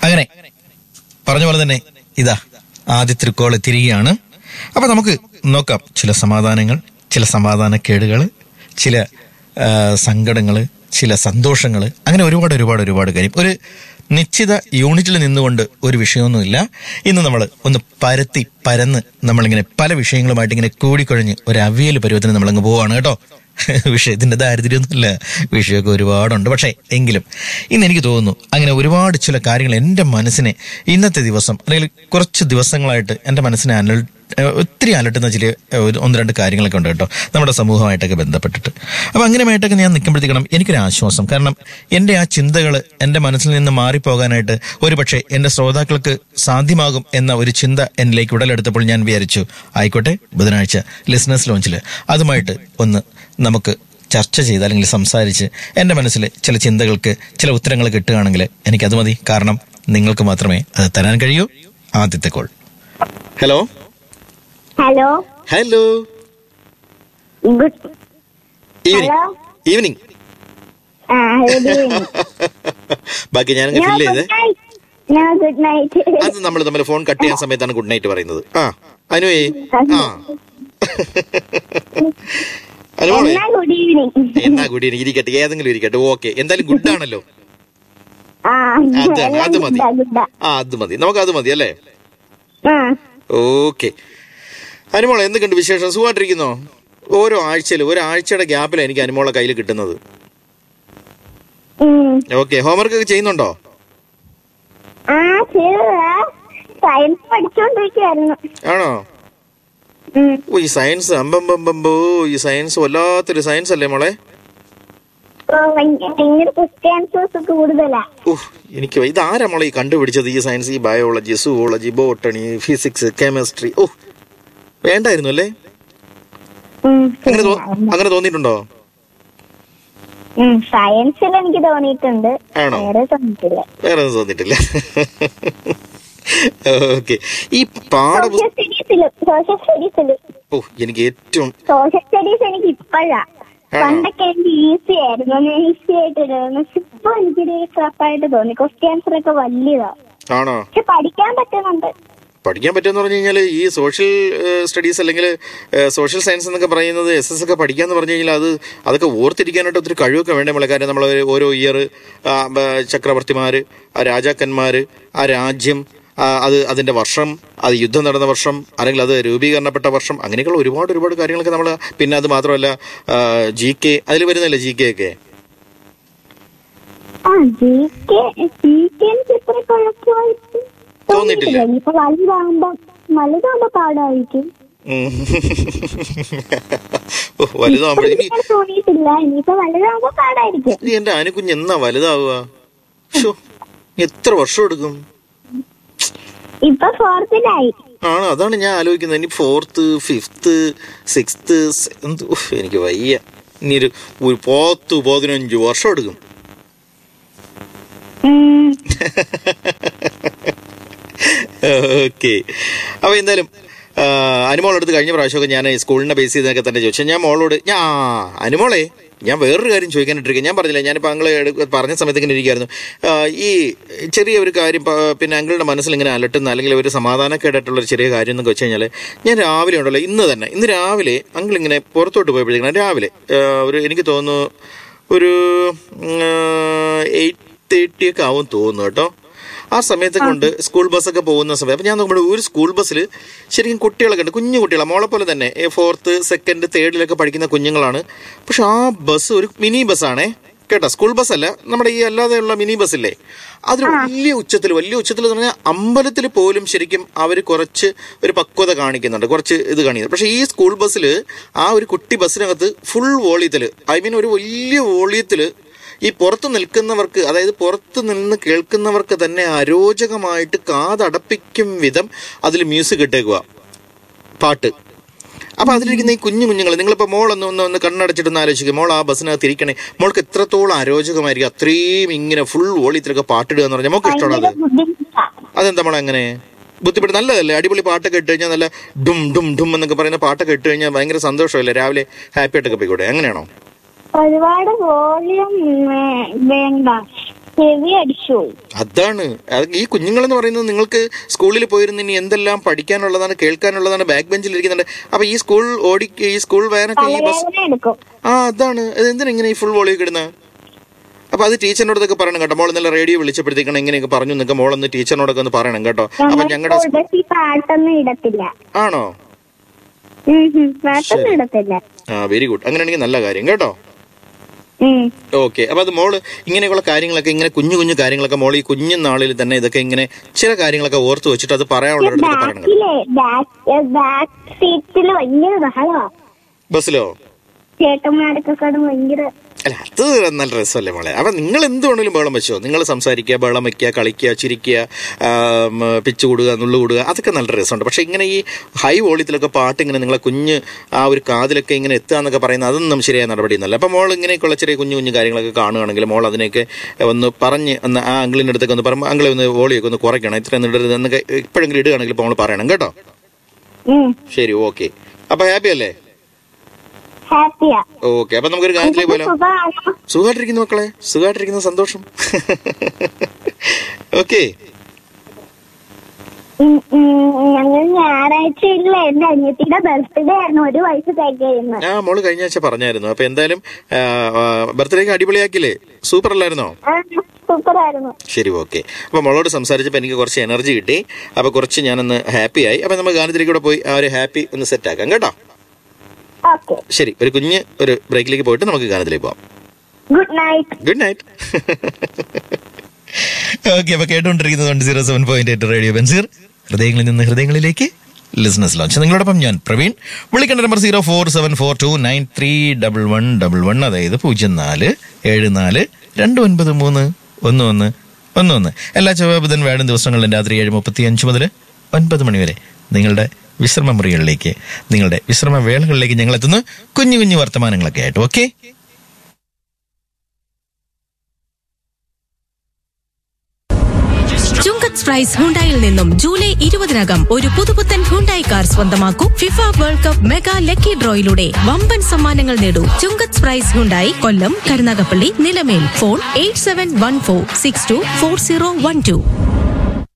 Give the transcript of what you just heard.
അങ്ങനെ പറഞ്ഞ പോലെ തന്നെ ഇതാ ആദ്യ തൃക്കോൾ എത്തിരിക്കുകയാണ് അപ്പൊ നമുക്ക് നോക്കാം ചില സമാധാനങ്ങൾ ചില സമാധാനക്കേടുകൾ ചില ആ, സങ്കടങ്ങള് ചില സന്തോഷങ്ങൾ അങ്ങനെ ഒരുപാട് ഒരുപാട് ഒരുപാട് കാര്യം ഒരു നിശ്ചിത യൂണിറ്റിൽ നിന്നുകൊണ്ട് ഒരു വിഷയമൊന്നുമില്ല ഇന്ന് നമ്മൾ ഒന്ന് പരത്തി പരന്ന് നമ്മളിങ്ങനെ പല വിഷയങ്ങളുമായിട്ട് ഇങ്ങനെ കൂടിക്കൊഴിഞ്ഞ് ഒരു അവിയൽ പരുവത്തിന് നമ്മളങ്ങ് പോവാണ് കേട്ടോ വിഷയത്തിന്റെ ദാരിദ്ര്യമൊന്നുമില്ല വിഷയമൊക്കെ ഒരുപാടുണ്ട് പക്ഷേ എങ്കിലും ഇന്ന് എനിക്ക് തോന്നുന്നു അങ്ങനെ ഒരുപാട് ചില കാര്യങ്ങൾ എൻ്റെ മനസ്സിനെ ഇന്നത്തെ ദിവസം അല്ലെങ്കിൽ കുറച്ച് ദിവസങ്ങളായിട്ട് എൻ്റെ മനസ്സിനെ അനൽ ഏഹ് ഒത്തിരി അലട്ടുന്ന ചില ഏഹ് ഒരു ഒന്ന് രണ്ട് കാര്യങ്ങളൊക്കെ ഉണ്ട് കേട്ടോ നമ്മുടെ സമൂഹമായിട്ടൊക്കെ ബന്ധപ്പെട്ടിട്ട് അപ്പം അങ്ങനെയായിട്ടൊക്കെ ഞാൻ നിൽക്കുമ്പോഴത്തേക്കണം എനിക്കൊരു ആശ്വാസം കാരണം എൻ്റെ ആ ചിന്തകൾ എൻ്റെ മനസ്സിൽ നിന്ന് മാറിപ്പോകാനായിട്ട് ഒരു പക്ഷേ എൻ്റെ ശ്രോതാക്കൾക്ക് സാധ്യമാകും എന്ന ഒരു ചിന്ത എന്നിലേക്ക് ഉടലെടുത്തപ്പോൾ ഞാൻ വിചാരിച്ചു ആയിക്കോട്ടെ ബുധനാഴ്ച ലിസണേഴ്സ് ലോഞ്ചിൽ അതുമായിട്ട് ഒന്ന് നമുക്ക് ചർച്ച ചെയ്ത് അല്ലെങ്കിൽ സംസാരിച്ച് എൻ്റെ മനസ്സിൽ ചില ചിന്തകൾക്ക് ചില ഉത്തരങ്ങൾ കിട്ടുകയാണെങ്കിൽ എനിക്കത് മതി കാരണം നിങ്ങൾക്ക് മാത്രമേ അത് തരാൻ കഴിയൂ ആദ്യത്തെ call hello hello hello good evening hello evening ആ ഗുഡ് ഈവനിങ് ബാക്കി ഞാൻ നോ ഫില്ല് ചെയ്തേ good night no good night അത് നമ്മൾ തമ്മിൽ ഫോൺ കട്ട് ചെയ്യാൻ സമയത്താണ് ഗുഡ് നൈറ്റ് പറയുന്നത് ആ അനുവേ ആ അനുമോളെ എന്നാ ഗുഡ് ഈവനിങ് എന്നാ ഗുഡ് ഈവനിങ് ഇരിക്കട്ടെ ഏതെങ്കിലും ഇരിക്കട്ടെ ഓക്കെ എന്തായാലും ഗുഡ് ആണല്ലോ ആ അതാണ് എല്ലാം അത് മതി ഗുഡാ ഗുഡാ ആ അത് മതി നമുക്ക് അത് മതി അല്ലേ ആ ഓക്കെ അനുമോളെ എന്തൊക്കെയുണ്ട് വിശേഷം സുഖമായിട്ടിരിക്കുന്നോ ഓരോ ആഴ്ചയിലും ഒരാഴ്ചയുടെ ഗ്യാപ്പിലാണ് എനിക്ക് അനുമോളെ കയ്യിൽ കിട്ടുന്നത് ഉം. ഓക്കെ ഹോംവർക്ക് ഒക്കെ ചെയ്യുന്നുണ്ടോ ആ ചെയ്തതാ സയൻസ് പഠിച്ചോണ്ടിരിക്കുവായിരുന്നു ആണോ ഉം. ഓ ഈ സയൻസ് അമ്പമ്പമ്പോ ഈ സയൻസ് വല്ലാത്തൊരു സയൻസ് അല്ലേ മോളെ ഓ, ഭയങ്കര ഭയങ്കര ക്വസ്റ്റ്യൻ ആൻസേഴ്സ് കൂടുതലാ ഉഹ് എനിക്ക് വയ്യ. ഇതാരാ മോളെ ഈ കണ്ടുപിടിച്ചത് ഈ സയൻസ് ഈ biology zoology botany physics chemistry ഓ വേണ്ടായിരുന്നു അല്ലേ ഉം, അങ്ങനെ തോ- അങ്ങനെ തോന്നിയിട്ടുണ്ടോ ഉം, സയൻസിൽ എനിക്ക് തോന്നിയിട്ടുണ്ട് ആണോ? വേറെ തോന്നിയിട്ടില്ല വേറെ ഒന്നും തോന്നിയിട്ടില്ല ഓക്കെ ഈ പാഠപുസ്തകം സോഷ്യൽ സ്റ്റഡീസിലും സോഷ്യൽ സ്റ്റഡീസിലും ഓ എനിക്ക് ഏറ്റവും സോഷ്യൽ സ്റ്റഡീസ് എനിക്ക് ഇപ്പോഴാ ആണോ? പണ്ടൊക്കെ എനിക്ക് ഈസി ആയിരുന്നു ഈസി ആയിട്ടിരുന്നു പക്ഷെ ഇപ്പൊ എനിക്കൊരു ടഫായിട്ട് തോന്നി ക്വസ്റ്റ്യൻ ആൻസർ ഒക്കെ വലിയതാ ആണോ പക്ഷെ പഠിക്കാൻ പറ്റുന്നുണ്ട് പഠിക്കാൻ പറ്റുമെന്ന് പറഞ്ഞു കഴിഞ്ഞാൽ ഈ സോഷ്യൽ സ്റ്റഡീസ് അല്ലെങ്കിൽ സോഷ്യൽ സയൻസ് എന്നൊക്കെ പറയുന്നത് എസ് എസ് ഒക്കെ പഠിക്കാന്ന് പറഞ്ഞു കഴിഞ്ഞാൽ അത് അതൊക്കെ ഓർത്തിരിക്കാനായിട്ട് ഒത്തിരി കഴിവൊക്കെ വേണ്ടേ നമ്മളെ കാര്യം നമ്മൾ ഓരോ ഇയർ ചക്രവർത്തിമാർ ആ രാജാക്കന്മാർ ആ രാജ്യം ആ, അത് അതിന്റെ വർഷം അത് യുദ്ധം നടന്ന വർഷം അല്ലെങ്കിൽ അത് രൂപീകരണപ്പെട്ട വർഷം അങ്ങനെയൊക്കെയുള്ള ഒരുപാട് ഒരുപാട് കാര്യങ്ങളൊക്കെ നമ്മൾ പിന്നെ അത് മാത്രമല്ല ജി കെ അതിൽ വരുന്നില്ല ജി കെ ഒക്കെ ആ ജി കെ ജി കെ എനിക്ക് ഇത്ര കുഴപ്പമായിട്ട് തോന്നിയിട്ടില്ല. ഇപ്പൊ വലുതാകുമ്പോ വലുതാകുമ്പോ പാടായിരിക്കും ഉം. ഓ, വലുതാകുമ്പോൾ ഇനി ഇപ്പൊ തോന്നിയിട്ടില്ല ഇനിയിപ്പോ വലുതാകുമ്പോ പാടായിരിക്കും ഇനി എന്റെ ആനക്കുഞ്ഞ് എന്നാ വലുതാവുക ശ്ശോ, എത്ര വർഷം എടുക്കും ഇപ്പൊ ഫോർത്തിലായി ആണ് അതാണ് ഞാൻ ആലോചിക്കുന്നത് ഇനി ഫോർത്ത് ഫിഫ്ത്ത് സിക്സ്ത്ത് എനിക്ക് വയ്യ ഇനി ഒരു ഒരു പത്ത് പതിനഞ്ച് വർഷം എടുക്കും ഉം. ഓക്കെ അപ്പൊ എന്തായാലും ആ, അനുമോളെടുത്ത് കഴിഞ്ഞ പ്രാവശ്യമൊക്കെ ഞാൻ സ്കൂളിനെ ബേസ് ചെയ്തൊക്കെ തന്നെ ചോദിച്ചു ഞാൻ മോളോട് ഞാൻ അനുമോളെ ഞാൻ വേറൊരു കാര്യം ചോദിക്കാനിട്ടിരിക്കുക ഞാൻ പറഞ്ഞില്ല ഞാനിപ്പോൾ അങ്കിള് എടുക്ക- പറഞ്ഞ സമയത്ത് ഇങ്ങനെ ഇരിക്കുകയായിരുന്നു ആ, ഈ ചെറിയ ഒരു കാര്യം പ- പിന്നെ അങ്കിളുടെ മനസ്സിൽ ഇങ്ങനെ അലട്ടുന്ന അല്ലെങ്കിൽ ഒരു സമാധാനക്കേടായിട്ടുള്ള ഒരു ചെറിയ കാര്യം എന്നൊക്കെ വെച്ച് കഴിഞ്ഞാൽ ഞാൻ രാവിലെ ഉണ്ടല്ലോ ഇന്ന് തന്നെ ഇന്ന് രാവിലെ അങ്കിൾ ഇങ്ങനെ പുറത്തോട്ട് പോയപ്പോഴേക്കും രാവിലെ ആ, ഒരു എനിക്ക് തോന്നുന്നു ഒരു എയ്റ്റ് തേർട്ടി ഒക്കെ ആവും തോന്നുന്നു കേട്ടോ ആ സമയത്ത് കൊണ്ട് സ്കൂൾ ബസ്സൊക്കെ പോകുന്ന സമയം അപ്പൊ ഞാൻ നോക്കുമ്പോൾ ഒരു സ്കൂൾ ബസ്സിൽ ശരിക്കും കുട്ടികളൊക്കെ ഉണ്ട് കുഞ്ഞു കുട്ടികളാണ് മോളെ പോലെ തന്നെ ഫോർത്ത് സെക്കൻഡ് തേർഡിലൊക്കെ പഠിക്കുന്ന കുഞ്ഞുങ്ങളാണ് പക്ഷെ ആ ബസ് ഒരു മിനി ബസ്സാണേ കേട്ടോ സ്കൂൾ ബസ് അല്ല നമ്മുടെ ഈ അല്ലാതെയുള്ള മിനി ബസ്സില്ലേ അതിൽ വലിയ ഉച്ചത്തിൽ വലിയ ഉച്ചത്തിൽ എന്ന് പറഞ്ഞാൽ അമ്പലത്തിൽ പോലും ശരിക്കും അവർ കുറച്ച് ഒരു പക്വത കാണിക്കുന്നുണ്ട് കുറച്ച് ഇത് കാണിക്കുന്നുണ്ട് പക്ഷേ ഈ സ്കൂൾ ബസ്സിൽ ആ ഒരു കുട്ടി ബസ്സിനകത്ത് ഫുൾ വോളിയത്തിൽ ഐ മീൻ ഒരു വലിയ വോളിയത്തിൽ ഈ പുറത്ത് നിൽക്കുന്നവർക്ക് അതായത് പുറത്ത് നിന്ന് കേൾക്കുന്നവർക്ക് തന്നെ അരോചകമായിട്ട് കാതടപ്പിക്കും വിധം അതിൽ മ്യൂസിക് ഇട്ടേക്കുക പാട്ട് അപ്പൊ അതിലിരിക്കുന്ന ഈ കുഞ്ഞു കുഞ്ഞുങ്ങൾ നിങ്ങളിപ്പോ മോളൊന്ന് ഒന്ന് ഒന്ന് കണ്ണടച്ചിട്ടൊന്ന് ആലോചിക്കുക മോൾ ആ ബസ്സിനകത്ത് ഇരിക്കണേ മോൾക്ക് എത്രത്തോളം അരോചകമായിരിക്കും അത്രയും ഇങ്ങനെ ഫുൾ വോളിയത്തിലൊക്കെ പാട്ടിടുക എന്ന് പറഞ്ഞാൽ മോൾക്ക് ഇഷ്ടമാണോ ഭയങ്കര അത് ബുദ്ധിമുട്ടാ അതെന്താ മോളെ അങ്ങനെ ബുദ്ധിമുട്ട് നല്ലതല്ലേ അടിപൊളി പാട്ടൊക്കെ ഇട്ട് കഴിഞ്ഞാൽ നല്ല ഡും ഡും ഡും എന്നൊക്കെ പറയുന്ന പാട്ടൊക്കെ ഇട്ട് കഴിഞ്ഞാൽ ഭയങ്കര സന്തോഷമല്ലേ രാവിലെ ഹാപ്പി ആയിട്ടൊക്കെ പോയിക്കോട്ടെ അങ്ങനെയാണോ ഒരുപാട് വോളിയം വേണ്ട ചെവി അടിച്ചു പോയി അതാണ് അത് ഈ കുഞ്ഞുങ്ങളെന്ന് പറയുന്നത് നിങ്ങൾക്ക് സ്കൂളിൽ പോയിരുന്ന ഇനി എന്തെല്ലാം പഠിക്കാനുള്ളതാണ് കേൾക്കാനുള്ളതാണ് ബാക്ക് ബെഞ്ചിൽ ഇരിക്കുന്നുണ്ട് അപ്പൊ ഈ സ്കൂൾ ഓടി ഈ സ്കൂൾ വാനൊക്കെ ഈ ബസ് തലവേദന എടുക്കും ആ അതാണ് അത് എന്തിനാ ഇങ്ങനെ ഈ ഫുൾ വോളിൽ കിടുന്ന അപ്പൊ അത് ടീച്ചറിനോടൊക്കെ പറയണം കേട്ടോ മോൾ ഇന്നലെ റേഡിയോ വിളിച്ചപ്പോഴത്തേക്കാണ് ഇങ്ങനെയൊക്കെ പറഞ്ഞു നിൽക്കുക മോളൊന്ന് ടീച്ചറിനോടൊക്കെ ഒന്ന് പറയണം കേട്ടോ അപ്പൊ ഞങ്ങൾ ഞങ്ങളുടെ സ്കൂൾ ബസ്സിൽ പാട്ടൊന്നും ഇടത്തില്ല ആണോ ഉം ഉം. പാട്ടൊന്നും ഇടത്തില്ല ആ വെരി ഗുഡ് അങ്ങനെയാണെങ്കിൽ നല്ല കാര്യം കേട്ടോ ഉം. ഓക്കെ അപ്പൊ അത് മോള് ഇങ്ങനെയുള്ള കാര്യങ്ങളൊക്കെ ഇങ്ങനെ കുഞ്ഞു കുഞ്ഞു കാര്യങ്ങളൊക്കെ മോൾ ഈ കുഞ്ഞു നാളിൽ തന്നെ ഇതൊക്കെ ഇങ്ങനെ ചില കാര്യങ്ങളൊക്കെ ഓർത്ത് വെച്ചിട്ട് അത് പറയാനുള്ളവരടുത്ത് പറയണം കേട്ടോ. ബാക്കിലെ ബാക്ക് ബാക്ക് സീറ്റിൽ ഭയങ്കര ബഹളമാ ബസ്സിലോ ചേട്ടന്മാരൊക്കെ കാണും ഭയങ്കര അല്ല അത് നല്ല രസമല്ലേ മോളെ അപ്പൊ നിങ്ങൾ എന്ത് വേണമെങ്കിലും ബഹളം വെച്ചോ നിങ്ങൾ സംസാരിക്കുക ബഹളം വെക്കുക കളിക്കുക ചിരിക്കുക ആം, പിച്ച് കൂടുക നുള്ളു കൂടുക അതൊക്കെ നല്ല രസമുണ്ട് പക്ഷെ ഇങ്ങനെ ഈ ഹൈ വോളിയത്തിലൊക്കെ പാട്ട് ഇങ്ങനെ നിങ്ങളെ കുഞ്ഞ് ആ ഒരു കാതിലൊക്കെ ഇങ്ങനെ എത്തുക എന്നൊക്കെ പറയുന്നത് അതൊന്നും ശരിയായ നടപടിയൊന്നുമല്ല അപ്പൊ മോൾ ഇങ്ങനെയൊക്കെയുള്ള ചെറിയ കുഞ്ഞു കുഞ്ഞു കാര്യങ്ങളൊക്കെ കാണുകയാണെങ്കിൽ മോൾ അതിനെയൊക്കെ ഒന്ന് പറഞ്ഞ് ഒന്ന് ആ അങ്കിളിൻ്റെ അടുത്തൊക്കെ ഒന്ന് പറയുമ്പോൾ അങ്കിളെ ഒന്ന് വോളിയൊക്കെ ഒന്ന് കുറയ്ക്കണം ഇത്രയും ഇടരുത് എന്നൊക്കെ ഇപ്പോഴെങ്കിലും ഇടുകയാണെങ്കിൽ ഇപ്പോൾ നമ്മൾ പറയണം കേട്ടോ ഉം. ശരി ഓക്കെ അപ്പൊ ഹാപ്പി അല്ലേ ഹാപ്പിയാ ഓക്കെ അപ്പൊ നമുക്കൊരു കാര്യത്തിലേക്ക് പോയാലോ സുഖമാണോ സുഖമായിട്ടിരിക്കുന്നു മക്കളെ സുഖമായിട്ടിരിക്കുന്ന സന്തോഷം ഓക്കെ ഉം, ഉം, ഞങ്ങൾ ഞായറാഴ്ചയില്ല എന്റെ അനിയത്തിയുടെ ബർത്ത്ഡേ ആയിരുന്നു ഒരു വയസ്സ് തികയുന്നു ആ മോള് കഴിഞ്ഞ ആഴ്ച പറഞ്ഞായിരുന്നു അപ്പൊ എന്തായാലും ബർത്ത്ഡേക്ക് അടിപൊളിയാക്കില്ലേ സൂപ്പർ അല്ലായിരുന്നോ സൂപ്പർ ആയിരുന്നു ശരി ഓക്കെ അപ്പൊ മോളോട് സംസാരിച്ചപ്പോൾ എനിക്ക് കുറച്ച് എനർജി കിട്ടി അപ്പൊ കുറച്ച് ഞാനൊന്ന് ഹാപ്പി ആയി അപ്പൊ നമുക്ക് ഗാനത്തിലേക്ക് കൂടെ പോയി ആ ഒരു ഹാപ്പി ഒന്ന് സെറ്റ് ആക്കാം കേട്ടോ ഓക്കെ ശരി ഒരു കുഞ്ഞ് ഒരു ബ്രേക്കിലേക്ക് പോയിട്ട് നമുക്ക് ഗാനത്തിലേക്ക് പോവാം good night good night okay അപ്പൊ കേട്ടുകൊണ്ടിരിക്കുന്നത് one zero seven point eight radio Benzeer ഹൃദയങ്ങളിൽ നിന്ന് ഹൃദയങ്ങളിലേക്ക് ലിസ്നസ് ലോഞ്ച് നിങ്ങളോടൊപ്പം ഞാൻ പ്രവീൺ വിളിക്കേണ്ട number zero four seven four two nine three double one double one അതായത് പൂജ്യം നാല് ഏഴ് നാല് രണ്ട് ഒൻപത് മൂന്ന് ഒന്ന് ഒന്ന് ഒന്ന് ഒന്ന് എല്ലാ ചൊവ്വ ബുധൻ വ്യാഴം ദിവസങ്ങളിലും രാത്രി ഏഴ് മുപ്പത്തി അഞ്ച് മുതൽ ഒൻപത് മണി വരെ നിങ്ങളുടെ വിശ്രമ മുറികളിലേക്ക് നിങ്ങളുടെ വിശ്രമ വേളകളിലേക്ക് ഞങ്ങൾ എത്തുന്നു കുഞ്ഞു കുഞ്ഞു വർത്തമാനങ്ങളൊക്കെ ആയിട്ട് ഓക്കെ ചുങ്കത്ത് പ്രൈസ് ഹുണ്ടായിൽ നിന്നും ജൂലൈ ഇരുപതിനകം ഒരു പുതുപുത്തൻ ഹുണ്ടായി കാർ സ്വന്തമാക്കൂ FIFA world cup mega lucky ഡ്രോയിലൂടെ വമ്പൻ സമ്മാനങ്ങൾ നേടൂ Chungath prize Hyundai Kollam Karunagappally Nilamel phone eight seven one four six two four zero one to